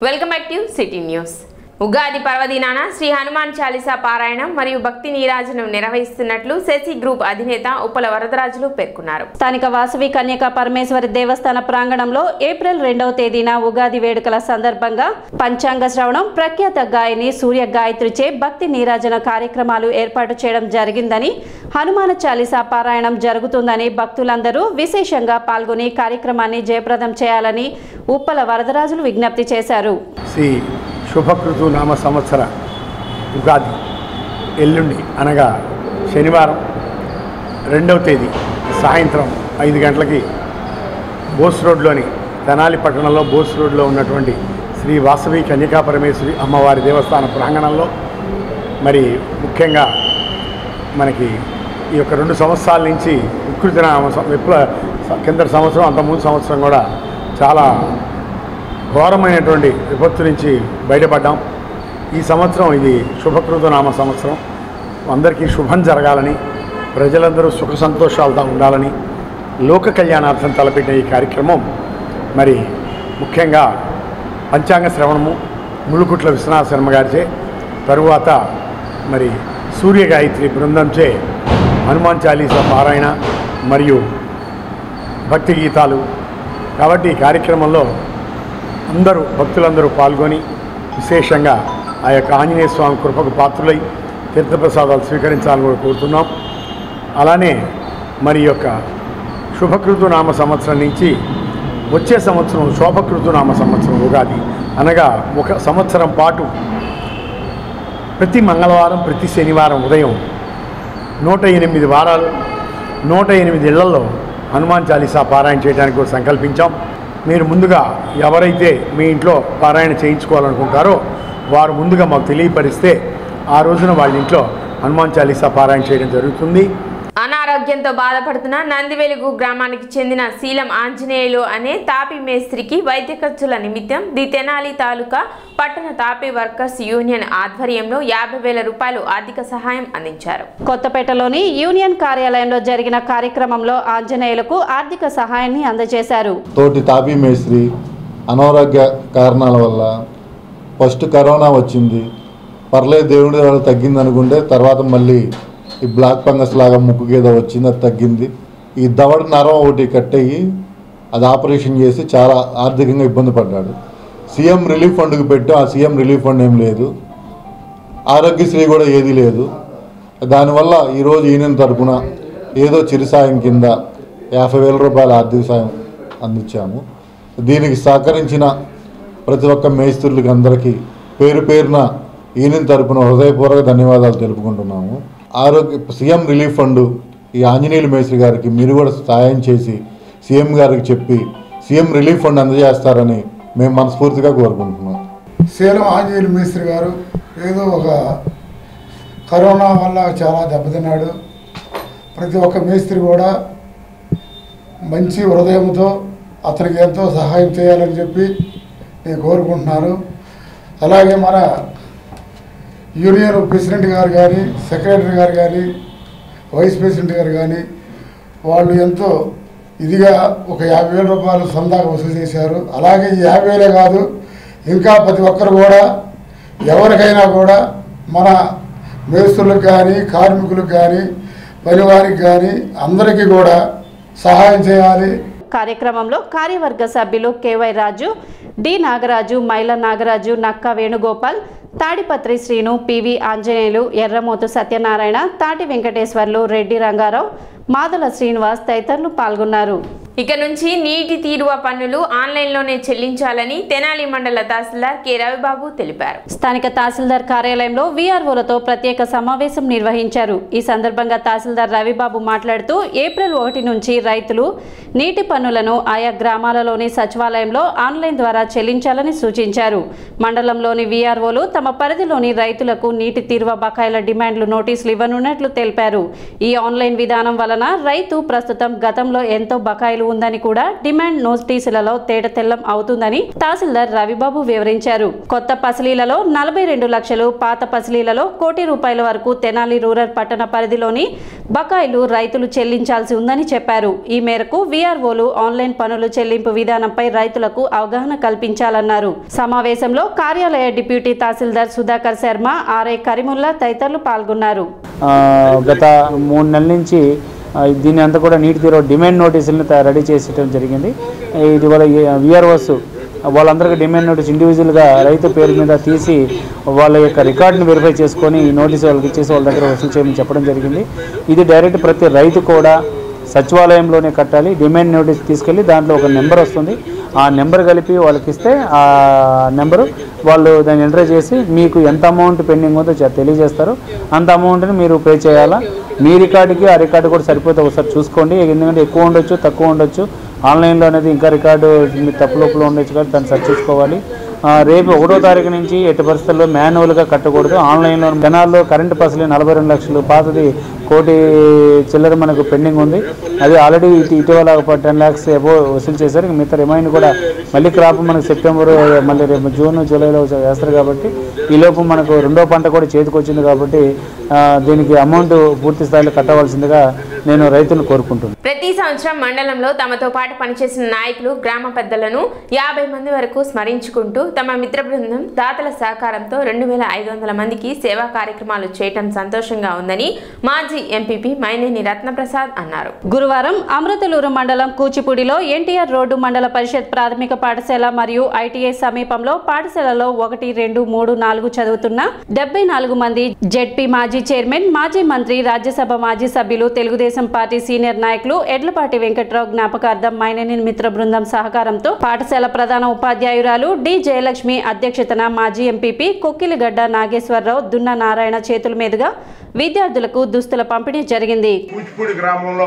Welcome back to city news Ugadi పర్వదినాన శ్రీ హనుమాన్ చాలీసా పారాయణం మరియు భక్తి నీరాజనం నిర్వహిస్తున్నట్లు శశి గ్రూప్ అధినేత ఉప్పల వరదరాజులు పేర్కొన్నారు స్థానిక వాసవి కన్యకా పరమేశ్వరి దేవస్థాన ప్రాంగణంలో ఏప్రిల్ రెండవ తేదీన ఉగాది వేడుకల సందర్భంగా పంచాంగ శ్రవణం ప్రఖ్యాత గాయని సూర్య గాయత్రిచే భక్తి నీరాజన కార్యక్రమాలు ఏర్పాటు చేయడం జరిగిందని హనుమాన చాలీసా పారాయణం జరుగుతుందని భక్తులందరూ విశేషంగా పాల్గొని కార్యక్రమాన్ని జయప్రదం చేయాలని ఉప్పల వరదరాజులు విజ్ఞప్తి చేశారు శ్రీ శుభకృతు నామ సంవత్సర ఉగాది ఎల్లుండి అనగా శనివారం రెండవ తేదీ సాయంత్రం ఐదు గంటలకి బోస్ రోడ్లోని తెనాలి పట్టణంలో బోస్ రోడ్లో ఉన్నటువంటి శ్రీ వాసవి కన్యకా పరమేశ్వరి అమ్మవారి దేవస్థాన ప్రాంగణంలో మరి ముఖ్యంగా మనకి ఈ యొక్క రెండు సంవత్సరాల నుంచి వికృతి నామ సం- విప్ల కింద సంవత్సరం అంత ముందు సంవత్సరం కూడా చాలా ఘోరమైనటువంటి విపత్తు నుంచి బయటపడ్డాం ఈ సంవత్సరం ఇది శుభకృత నామ సంవత్సరం అందరికీ శుభం జరగాలని ప్రజలందరూ సుఖ సంతోషాలతో ఉండాలని లోక కళ్యాణార్థం తలపెట్టిన ఈ కార్యక్రమం మరి ముఖ్యంగా పంచాంగ శ్రవణము ములుకుట్ల విశ్వనాథ శర్మ గారిచే తరువాత మరి సూర్య గాయత్రి బృందంచే హనుమాన్ చాలీసా పారాయణ మరియు భక్తి గీతాలు కాబట్టి ఈ కార్యక్రమంలో అందరూ భక్తులందరూ పాల్గొని విశేషంగా ఆ యొక్క ఆంజనేయ స్వామి కృపకు పాత్రులై తీర్థప్రసాదాలు స్వీకరించాలని కూడా కోరుతున్నాం అలానే మరి ఈ యొక్క శుభకృతు నామ సంవత్సరం నుంచి వచ్చే సంవత్సరం శోభకృతు నామ సంవత్సరం ఉగాది అనగా ఒక సంవత్సరం పాటు ప్రతి మంగళవారం ప్రతి శనివారం ఉదయం నూట ఎనిమిది వారాలు నూట ఎనిమిది ఇళ్లలో హనుమాన్ చాలీసా పారాయణ చేయడానికి కూడా సంకల్పించాం మీరు ముందుగా ఎవరైతే మీ ఇంట్లో పారాయణ చేయించుకోవాలనుకుంటారో వారు ముందుగా మాకు తెలియపరిస్తే ఆ రోజున వాళ్ళ ఇంట్లో హనుమాన్ చాలీసా పారాయణ చేయడం జరుగుతుంది అనారోగ్యంతో బాధపడుతున్న నందివెలుగు గ్రామానికి చెందిన శీలం ఆంజనేయులు అనే తాపి మేస్త్రికి వైద్య ఖర్చుల నిమిత్తం ది తెనాలి తాలూకా పట్టణ తాపి వర్కర్స్ యూనియన్ ఆధ్వర్యంలో యాభై వేల రూపాయలు ఆర్థిక సహాయం అందించారు కొత్తపేటలోని యూనియన్ కార్యాలయంలో జరిగిన కార్యక్రమంలో ఆంజనేయులకు ఆర్థిక సహాయాన్ని అందజేశారు తోటి తాపీ మేస్త్రి అనారోగ్య కారణాల వల్ల ఫస్ట్ కరోనా వచ్చింది పర్లేదు దేవుడి వల్ల తగ్గింది అనుకుంటే తర్వాత మళ్ళీ ఈ బ్లాక్ ఫంగస్ లాగా ముక్కుకి ఏదో వచ్చింది అది తగ్గింది ఈ దవడ నరం ఒకటి కట్ అయ్యి అది ఆపరేషన్ చేసి చాలా ఆర్థికంగా ఇబ్బంది పడ్డాడు సీఎం రిలీఫ్ ఫండ్కి పెట్టాం ఆ సీఎం రిలీఫ్ ఫండ్ ఏం లేదు ఆరోగ్యశ్రీ కూడా ఏదీ లేదు దానివల్ల ఈరోజు యూనియన్ తరపున ఏదో చిరు సాయం కింద యాభై వేల రూపాయల ఆర్థిక సాయం అందించాము దీనికి సహకరించిన ప్రతి ఒక్క మేస్త్రులకి అందరికీ పేరు పేరున యూనియన్ తరపున హృదయపూర్వక ధన్యవాదాలు తెలుపుకుంటున్నాము ఆరోగ్య సీఎం రిలీఫ్ ఫండ్ ఈ ఆంజనేయులు మేస్త్రి గారికి మీరు కూడా సాయం చేసి సీఎం గారికి చెప్పి సీఎం రిలీఫ్ ఫండ్ అందజేస్తారని మేము మనస్ఫూర్తిగా కోరుకుంటున్నాం శీలం ఆంజనేయులు మేస్త్రి గారు ఏదో ఒక కరోనా వల్ల చాలా దెబ్బతిన్నాడు ప్రతి ఒక్క మేస్త్రి కూడా మంచి హృదయంతో అతనికి ఎంతో సహాయం చేయాలని చెప్పి నేను కోరుకుంటున్నాను అలాగే మన యూనియన్ ప్రెసిడెంట్ గారు కానీ సెక్రటరీ గారు కానీ వైస్ ప్రెసిడెంట్ గారు కానీ వాళ్ళు ఎంతో ఇదిగా ఒక యాభై వేల రూపాయలు సందాగా వసూలు చేశారు అలాగే ఈ యాభై వేలే కాదు ఇంకా ప్రతి ఒక్కరు కూడా ఎవరికైనా కూడా మన మేస్తులకు కానీ కార్మికులకు కానీ పనివారికి కానీ అందరికీ కూడా సహాయం చేయాలి కార్యక్రమంలో కార్యవర్గ సభ్యులు కేవై రాజు డి నాగరాజు మైల నాగరాజు నక్క వేణుగోపాల్ తాడిపత్రి శ్రీను పివి ఆంజనేయులు ఎర్రమోతు సత్యనారాయణ తాటి వెంకటేశ్వర్లు రెడ్డి రంగారావు మాదల శ్రీనివాస్ తదితరులు పాల్గొన్నారు ఇక నుంచి నీటి తీరువ పన్నులు ఆన్లైన్లోనే చెల్లించాలని తెనాలి మండల తహసీల్దార్ కె రవిబాబు తెలిపారు స్థానిక తహసీల్దార్ కార్యాలయంలో వీఆర్ఓలతో ప్రత్యేక సమావేశం నిర్వహించారు ఈ సందర్భంగా తహసీల్దార్ రవిబాబు మాట్లాడుతూ ఏప్రిల్ ఒకటి నుంచి రైతులు నీటి పన్నులను ఆయా గ్రామాలలోని సచివాలయంలో ఆన్లైన్ ద్వారా చెల్లించాలని సూచించారు మండలంలోని వీఆర్ఓలు తమ పరిధిలోని రైతులకు నీటి తీరువ బకాయిల డిమాండ్లు నోటీసులు ఇవ్వనున్నట్లు తెలిపారు ఈ ఆన్లైన్ విధానం వలన రైతు ప్రస్తుతం గతంలో ఎంతో బకాయిలు రూపాయలు ఉందని కూడా డిమాండ్ నోటీసులలో తేటతెల్లం అవుతుందని తహసీల్దార్ రవిబాబు వివరించారు కొత్త పసిలీలలో నలభై రెండు లక్షలు పాత పసిలీలలో కోటి రూపాయల వరకు తెనాలి రూరల్ పట్టణ పరిధిలోని బకాయిలు రైతులు చెల్లించాల్సి ఉందని చెప్పారు ఈ మేరకు వీఆర్ఓలు ఆన్లైన్ పనులు చెల్లింపు విధానంపై రైతులకు అవగాహన కల్పించాలన్నారు సమావేశంలో కార్యాలయ డిప్యూటీ తహసీల్దార్ సుధాకర్ శర్మ ఆర్ఐ కరిముల్లా తదితరులు పాల్గొన్నారు ఆ, గత మూడు నెలల నుంచి ఆ, దీన్ని అంతా కూడా నీటి తీరు డిమాండ్ నోటీసులను త- రెడీ చేసేయడం జరిగింది ఇది వాళ్ళ విఆర్ఓస్ వాళ్ళందరికీ డిమాండ్ నోటీస్ ఇండివిజువల్గా రైతు పేరు మీద తీసి వాళ్ళ యొక్క రికార్డుని వెరిఫై చేసుకొని ఈ నోటీస్ వాళ్ళకి ఇచ్చేసి వాళ్ళ దగ్గర వసూలు చేయమని చెప్పడం జరిగింది ఇది డైరెక్ట్ ప్రతి రైతు కూడా సచివాలయంలోనే కట్టాలి డిమాండ్ నోటీస్ తీసుకెళ్ళి దాంట్లో ఒక నెంబర్ వస్తుంది ఆ నెంబర్ కలిపి వాళ్ళకి ఇస్తే ఆ నెంబరు వాళ్ళు దాన్ని ఎంటర్ చేసి మీకు ఎంత అమౌంట్ పెండింగ్ ఉందో చె- తెలియజేస్తారు అంత అమౌంట్ని మీరు పే చేయాలా మీ రికార్డుకి ఆ రికార్డు కూడా సరిపోతే ఒకసారి చూసుకోండి ఎందుకంటే ఎక్కువ ఉండొచ్చు తక్కువ ఉండొచ్చు ఆన్లైన్లో అనేది ఇంకా రికార్డు మీ తప్పు లోపల ఉండొచ్చు కాబట్టి దాన్ని సరి చూసుకోవాలి ఆ, రేపు ఒకటో తారీఖు నుంచి ఎట్టి పరిస్థితుల్లో మాన్యువల్గా కట్టకూడదు ఆన్లైన్లో జనాల్లో కరెంటు పసలు నలభై రెండు లక్షలు పాతది కోటి చిల్లర మనకు పెండింగ్ ఉంది అది ఆల్రెడీ ఇటు ఇటీవల ఒక టెన్ ల్యాక్స్ ఎబో వసూలు చేశారు ఇంక మిగతా రిమైండ్ కూడా మళ్ళీ క్రాప్ మనకు సెప్టెంబర్ మళ్ళీ రేపు జూన్ జూలైలో వేస్తారు కాబట్టి ఈ లోపు మనకు రెండో పంట కూడా చేతికి వచ్చింది కాబట్టి ఆ, దీనికి అమౌంట్ పూర్తి స్థాయిలో కట్టవలసిందిగా నేను రైతులను కోరుకుంటున్నాను ప్రతి సంవత్సరం మండలంలో తమతో పాటు పనిచేసిన నాయకులు గ్రామ పెద్దలను యాభై మంది వరకు స్మరించుకుంటూ తమ మిత్ర బృందం దాతల సహకారంతో రెండు వేల ఐదు వందల మందికి సేవా కార్యక్రమాలు చేయటం సంతోషంగా ఉందని మాజీ ఎంపీపీ మైనేని రత్నప్రసాద్ అన్నారు గురువారం అమృతలూరు మండలం కూచిపూడిలో ఎన్టీఆర్ రోడ్డు మండల పరిషత్ ప్రాథమిక పాఠశాల మరియు ఐటీఐ సమీపంలో పాఠశాలలో ఒకటి రెండు మూడు నాలుగు చదువుతున్న డెబ్బై నాలుగు మంది జెడ్పీ మాజీ చైర్మన్ మాజీ మంత్రి రాజ్యసభ మాజీ సభ్యులు తెలుగుదేశం పార్టీ సీనియర్ నాయకులు ఎడ్లపాటి వెంకట్రావు జ్ఞాపకార్థం మైనేని మిత్ర బృందం సహకారంతో పాఠశాల ప్రధాన ఉపాధ్యాయురాలు డి జయలక్ష్మి అధ్యక్షతన మాజీ ఎంపీపీ కొక్కిలిగడ్డ నాగేశ్వరరావు దున్న నారాయణ చేతుల మీదుగా విద్యార్థులకు దుస్తుల పంపిణీ జరిగింది కూచిపూడి గ్రామంలో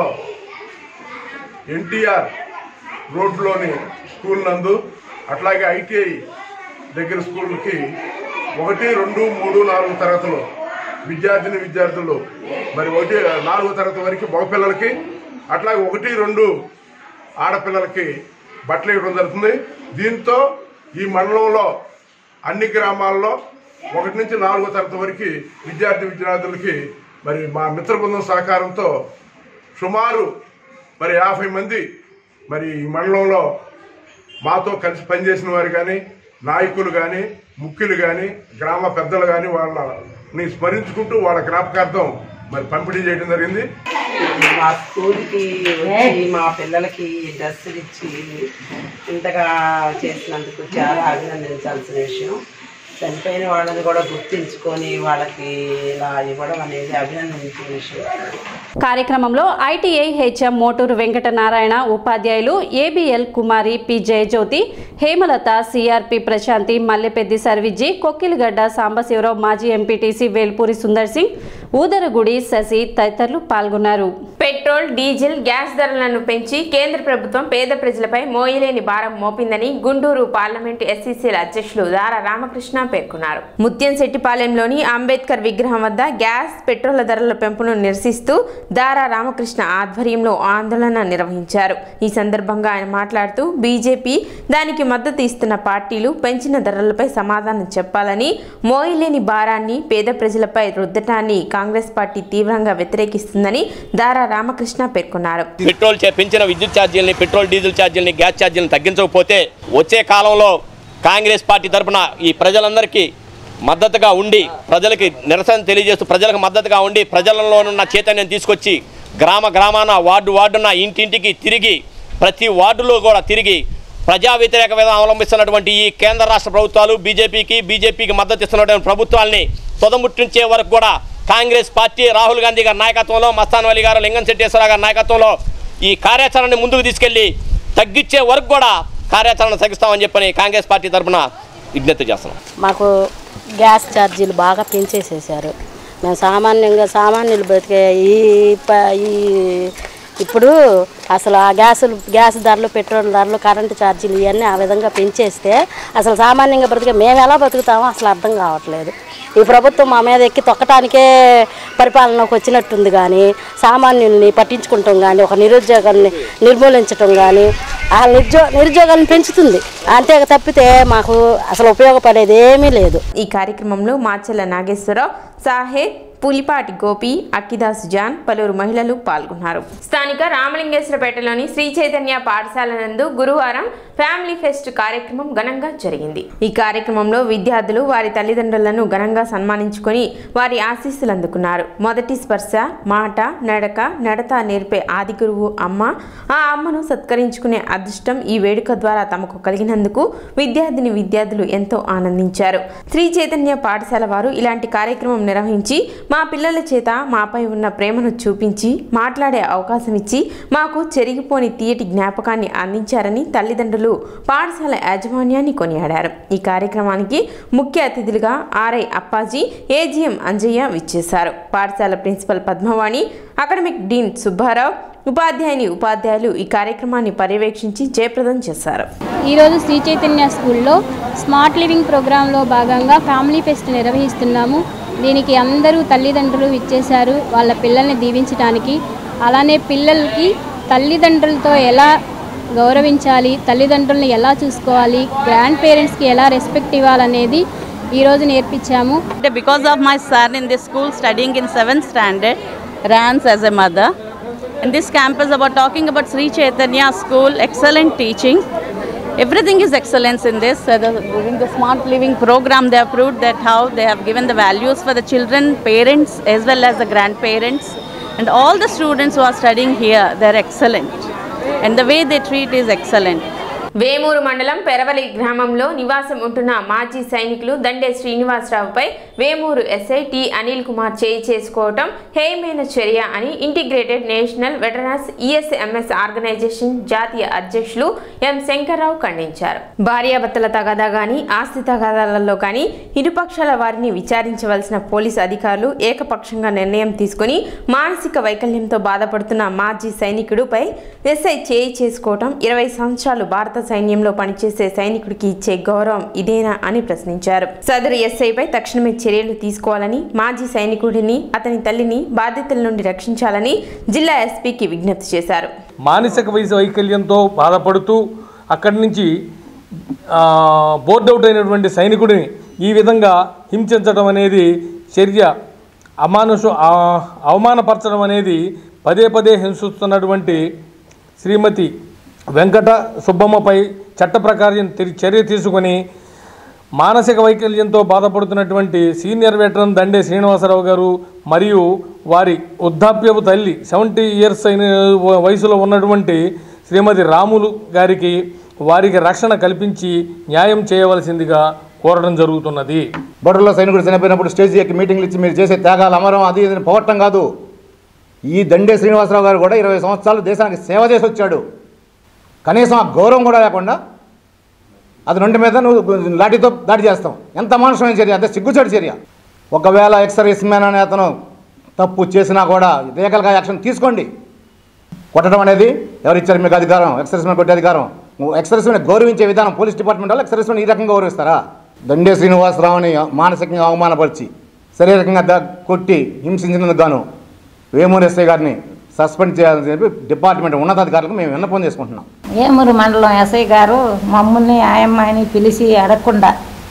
ఎన్టీఆర్ రోడ్లోని స్కూల్ నందు అట్లాగే ఐటీఐ దగ్గర స్కూల్కి ఒకటి రెండు మూడు నాలుగు తరగతులు విద్యార్థిని విద్యార్థులు మరి ఒకటి నాలుగో తరగతి వరకు మగపిల్లలకి అట్లాగే ఒకటి రెండు ఆడపిల్లలకి బట్టలు ఇవ్వడం జరుగుతుంది దీంతో ఈ మండలంలో అన్ని గ్రామాల్లో ఒకటి నుంచి నాలుగో తరగతి వరకు విద్యార్థి విద్యార్థులకి మరి మా మిత్ర బృందం సహకారంతో సుమారు మరి యాభై మంది మరి ఈ మండలంలో మాతో కలిసి పనిచేసిన వారు కానీ నాయకులు కానీ ముఖ్యులు కానీ గ్రామ పెద్దలు కానీ వాళ్ళని స్మరించుకుంటూ వాళ్ళ జ్ఞాపకార్థం మరి పంపిణీ చేయడం జరిగింది మా స్కూల్కి వచ్చి మా పిల్లలకి డ్రెస్సులు ఇచ్చి ఇంతగా చేసినందుకు చాలా అభినందించాల్సిన విషయం చనిపోయిన వాళ్ళని కూడా గుర్తించుకొని వాళ్ళకి ఇలా ఇవ్వడం అనేది అభినందించే విషయం కార్యక్రమంలో ఐటీఐ హెచ్ఎం మోటూరు వెంకట నారాయణ ఉపాధ్యాయులు ABL Kumari P Jayajyothi Hemalatha CRP Prashanthi Mallepeddi సర్విజి కొక్కిలిగడ్డ సాంబశివరావు మాజీ ఎంపీటీసీ వేల్పూరి సుందర్ సింగ్ ఊదరగుడి శశి తదితరులు పాల్గొన్నారు పెట్రోల్ డీజిల్ గ్యాస్ ధరలను పెంచి కేంద్ర ప్రభుత్వం పేద ప్రజలపై మోయలేని భారం మోపిందని గుంటూరు పార్లమెంటు ఎస్సీసీల అధ్యక్షులు దారా రామకృష్ణ పేర్కొన్నారు ముత్యంశెట్టిపాలెంలోని అంబేద్కర్ విగ్రహం వద్ద గ్యాస్ పెట్రోల్ ధరల పెంపును నిరసిస్తూ దారా రామకృష్ణ ఆధ్వర్యంలో ఆందోళన నిర్వహించారు ఈ సందర్భంగా ఆయన మాట్లాడుతూ బీజేపీ దానికి మద్దతు ఇస్తున్న పార్టీలు పెంచిన ధరలపై సమాధానం చెప్పాలని మోయలేని భారాన్ని పేద ప్రజలపై రుద్దటాన్ని కాంగ్రెస్ పార్టీ తీవ్రంగా వ్యతిరేకిస్తుందని దారా రామకృష్ణ పేర్కొన్నారు పెట్రోల్ చే- పెంచిన విద్యుత్ ఛార్జీలని పెట్రోల్ డీజిల్ ఛార్జీలని గ్యాస్ ఛార్జీలను తగ్గించకపోతే వచ్చే కాలంలో కాంగ్రెస్ పార్టీ తరఫున ఈ ప్రజలందరికీ మద్దతుగా ఉండి ప్రజలకి నిరసన తెలియజేస్తూ ప్రజలకు మద్దతుగా ఉండి ప్రజలలోనున్న చైతన్యం తీసుకొచ్చి గ్రామ గ్రామాన వార్డు వార్డున ఇంటింటికి తిరిగి ప్రతి వార్డులో కూడా తిరిగి ప్రజా వ్యతిరేక విధానం అవలంబిస్తున్నటువంటి ఈ కేంద్ర రాష్ట్ర ప్రభుత్వాలు బీజేపీకి బీజేపీకి మద్దతు ఇస్తున్నటువంటి ప్రభుత్వాల్ని తొదముట్టించే వరకు కూడా కాంగ్రెస్ పార్టీ రాహుల్ గాంధీ గారి నాయకత్వంలో మస్తాన్ అలీ గారు లింగం శెట్టేశ్వర గారి నాయకత్వంలో ఈ కార్యాచరణని ముందుకు తీసుకెళ్లి తగ్గించే వరకు కూడా కార్యాచరణ తగ్గిస్తామని చెప్పని కాంగ్రెస్ పార్టీ తరఫున విజ్ఞప్తి చేస్తున్నాం మాకు గ్యాస్ ఛార్జీలు బాగా పెంచేసేసారు మేము సామాన్యంగా సామాన్యులు బతికే ఈ ప- ఈ ఇప్పుడు అసలు ఆ గ్యాసులు గ్యాస్ ధరలు పెట్రోల్ ధరలు కరెంటు ఛార్జీలు ఇవన్నీ ఆ విధంగా పెంచేస్తే అసలు సామాన్యంగా బ్రతికే మేము ఎలా బతుకుతామో అసలు అర్థం కావట్లేదు ఈ ప్రభుత్వం మా మీద ఎక్కి తొక్కటానికే పరిపాలనకు వచ్చినట్టుంది కానీ సామాన్యుల్ని పట్టించుకుంటాం కానీ ఒక నిరుద్యోగాన్ని నిర్మూలించటం కానీ ఆ నిరుద్యో నిరుద్యోగాలను పెంచుతుంది అంతే తప్పితే మాకు అసలు ఉపయోగపడేది ఏమీ లేదు ఈ కార్యక్రమంలో మాచెల్ల నాగేశ్వరరావు సాహెబ్ పులిపాటి గోపి అక్కిదాసు జాన్ పలువురు మహిళలు పాల్గొన్నారు స్థానిక రామలింగేశ్వరపేటలోని శ్రీ చైతన్య పాఠశాల నందు గురువారం ఫ్యామిలీ ఫెస్ట్ కార్యక్రమం ఘనంగా జరిగింది ఈ కార్యక్రమంలో విద్యార్థులు వారి తల్లిదండ్రులను ఘనంగా సన్మానించుకొని వారి ఆశీస్సులు అందుకున్నారు మొదటి స్పర్శ మాట నడక నడత నేర్పే ఆది గురువు అమ్మ ఆ అమ్మను సత్కరించుకునే అదృష్టం ఈ వేడుక ద్వారా తమకు కలిగినందుకు విద్యార్థిని విద్యార్థులు ఎంతో ఆనందించారు శ్రీ చైతన్య పాఠశాల వారు ఇలాంటి కార్యక్రమం నిర్వహించి మా పిల్లల చేత మాపై ఉన్న ప్రేమను చూపించి మాట్లాడే అవకాశం ఇచ్చి మాకు చెరిగిపోని తీయటి జ్ఞాపకాన్ని అందించారని తల్లిదండ్రులు పాఠశాల యాజమాన్యాన్ని కొనియాడారు ఈ కార్యక్రమానికి ముఖ్య అతిథులుగా ఆర్ఐ అప్పాజీ ఏజీఎం అంజయ్య విచ్చేశారు పాఠశాల principal Padmavani academic dean Subbarao ఉపాధ్యాయుని ఉపాధ్యాయులు ఈ కార్యక్రమాన్ని పర్యవేక్షించి జయప్రదం చేశారు ఈరోజు శ్రీ చైతన్య స్కూల్లో స్మార్ట్ లివింగ్ ప్రోగ్రాంలో భాగంగా ఫ్యామిలీ ఫెస్ట్ నిర్వహిస్తున్నాము దీనికి అందరూ తల్లిదండ్రులు ఇచ్చేశారు వాళ్ళ పిల్లల్ని దీవించడానికి అలానే పిల్లలకి తల్లిదండ్రులతో ఎలా గౌరవించాలి తల్లిదండ్రుల్ని ఎలా చూసుకోవాలి గ్రాండ్ పేరెంట్స్కి ఎలా రెస్పెక్ట్ ఇవ్వాలనేది ఈరోజు నేర్పించాము Because of my son in this school studying in 7th standard, runs as a mother. In this campus about talking about Sri Chaitanya school, excellent teaching. Everything is excellence in this. Uh, the, during the smart living program, they have proved that how they have given the values for the children, parents, as well as the grandparents. And all the students who are studying here, they're excellent. And the way they treat is excellent. Vemuru మండలం పెరవలి గ్రామంలో నివాసం ఉంటున్న మాజీ సైనికులు దండే శ్రీనివాసరావుపై Vemuru SI T Anil Kumar చేయి చేసుకోవటం హేయమైన చర్య అని integrated national veterans ESMS organization జాతీయ అధ్యక్షులు ఎం శంకర్రావు ఖండించారు భార్యాభర్తల తగాదా గాని ఆస్తి తగాదాలలో కానీ ఇరుపక్షాల వారిని విచారించవలసిన పోలీసు అధికారులు ఏకపక్షంగా నిర్ణయం తీసుకుని మానసిక వైకల్యంతో బాధపడుతున్న మాజీ సైనికుడుపై ఎస్ఐ చేయి చేసుకోవటం ఇరవై సంవత్సరాలు భారత సైన్యంలో పనిచేసే సైనికుడికి ఇచ్చే గౌరవం ఇదేనా అని ప్రశ్నించారు సదరు ఎస్ఐపై తక్షణమే చర్యలు తీసుకోవాలని మాజీ సైనికుడిని అతని తల్లిని బాధ్యతల నుండి రక్షించాలని జిల్లా ఎస్పీకి విజ్ఞప్తి చేశారు మానసిక వయసు వైకల్యంతో బాధపడుతూ అక్కడి నుంచి ఆ, బోర్డ్ అవుట్ అయినటువంటి సైనికుడిని ఈ విధంగా హింసించడం అనేది చర్య అమానుష ఆ, అవమానపరచడం అనేది పదే పదే హింసిస్తున్నటువంటి శ్రీమతి వెంకట సుబ్బమ్మపై చట్ట ప్రకారం తిరి- చర్య తీసుకొని మానసిక వైకల్యంతో బాధపడుతున్నటువంటి సీనియర్ వెటరన్ దండే శ్రీనివాసరావు గారు మరియు వారి వృద్ధాప్యపు తల్లి సెవెంటీ ఇయర్స్ అయిన వయసులో ఉన్నటువంటి శ్రీమతి రాములు గారికి వారికి రక్షణ కల్పించి న్యాయం చేయవలసిందిగా కోరడం జరుగుతున్నది బడుల్లో సైనికుడు చనిపోయినప్పుడు స్టేజ్ ఎక్కి మీటింగ్లు ఇచ్చి మీరు చేసే త్యాగాలు అమరం అది ఇది అని పొగట్టం కాదు ఈ దండే శ్రీనివాసరావు గారు కూడా ఇరవై సంవత్సరాలు దేశానికి సేవ చేసి వచ్చాడు కనీసం ఆ గౌరవం కూడా లేకుండా అది రెండు మీద నువ్వు లాఠీతో దాడి చేస్తాం ఎంత మానుషమైన చర్య అంత సిగ్గుచాడు చర్య ఒకవేళ ఎక్సర్వీస్ మ్యాన్ అనే అతను తప్పు చేసినా కూడా లీగల్గా యాక్షన్ తీసుకోండి కొట్టడం అనేది ఎవరు ఇచ్చారు మీకు అధికారం ఎక్సర్వీస్ మ్యాన్ కొట్టే అధికారం ఎక్సర్వీస్ మ్యాన్ గౌరవించే విధానం పోలీస్ డిపార్ట్మెంట్ వాళ్ళు ఎక్సర్వీస్ మ్యాన్ ఈ రకంగా గౌరవిస్తారా దండే శ్రీనివాసరావుని మానసికంగా అవమానపరిచి శారీరకంగా ద కొట్టి హింసించినందుకు గాను వేమూరు ఎస్ఐ గారిని సస్పెండ్ చేయాలని చెప్పి డిపార్ట్మెంట్ ఉన్నతాధికారులకు మేము విన్నపం చేసుకుంటున్నాం ఏమూరు మండలం ఎస్ఐ గారు మమ్మల్ని ఆయమ్మాయిని పిలిచి అడగకుండా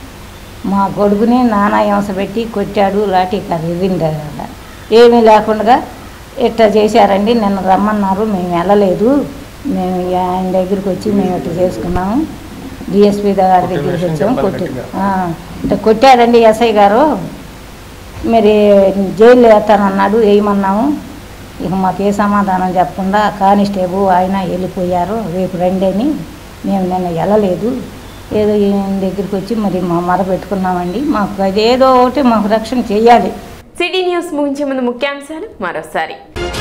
మా కొడుకుని నానా హింస పెట్టి కొట్టాడు లాఠీ కాదు ఇవ్విండ ఏమీ లేకుండా ఇట్లా చేశారండి నిన్న రమ్మన్నారు మేము వెళ్ళలేదు మేము ఇక ఆయన దగ్గరికి వచ్చి మేము ఇట్లా చేసుకున్నాము డిఎస్పీ గారి దగ్గరికి వచ్చాము కొట్టి ఆ, ఇట్లా కొట్టాడండి ఎస్ఐ గారు మరి జైలు వేస్తానన్నాడు వేయమన్నాము ఇక మాకు ఏ సమాధానం చెప్పకుండా కానిస్టేబుల్ ఆయన వెళ్ళిపోయారు రేపు రండి అని మేము నిన్న వెళ్ళలేదు ఏదో ఈయన దగ్గరికి వచ్చి మరి మా మర పెట్టుకున్నామండి మాకు అది ఏదో ఒకటి మాకు రక్షణ చేయాలి సిటీ న్యూస్ ముగించే ముందు ముఖ్యాంశాలు మరోసారి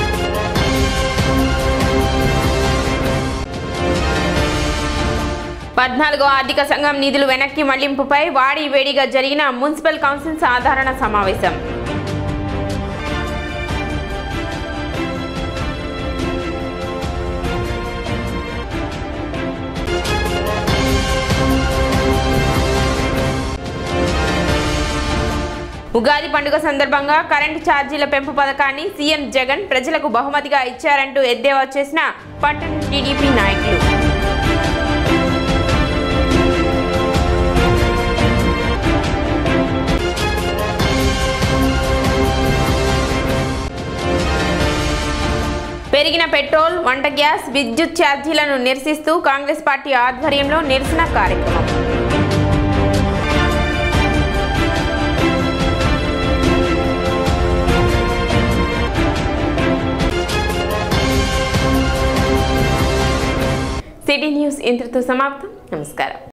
పద్నాలుగో ఆర్థిక సంఘం నిధులు వెనక్కి మళ్లింపుపై వాడి వేడిగా జరిగిన మున్సిపల్ కౌన్సిల్ సాధారణ సమావేశం ఉగాది పండుగ సందర్భంగా కరెంటు ఛార్జీల పెంపు పథకాన్ని సీఎం జగన్ ప్రజలకు బహుమతిగా ఇచ్చారంటూ ఎద్దేవా చేసిన పట్టణ టీడీపీ నాయకులు పెరిగిన పెట్రోల్ వంట గ్యాస్ విద్యుత్ ఛార్జీలను నిరసిస్తూ కాంగ్రెస్ పార్టీ ఆధ్వర్యంలో నిరసన కార్యక్రమం సిటీ న్యూస్ ఇంతటితో సమాప్తం నమస్కారం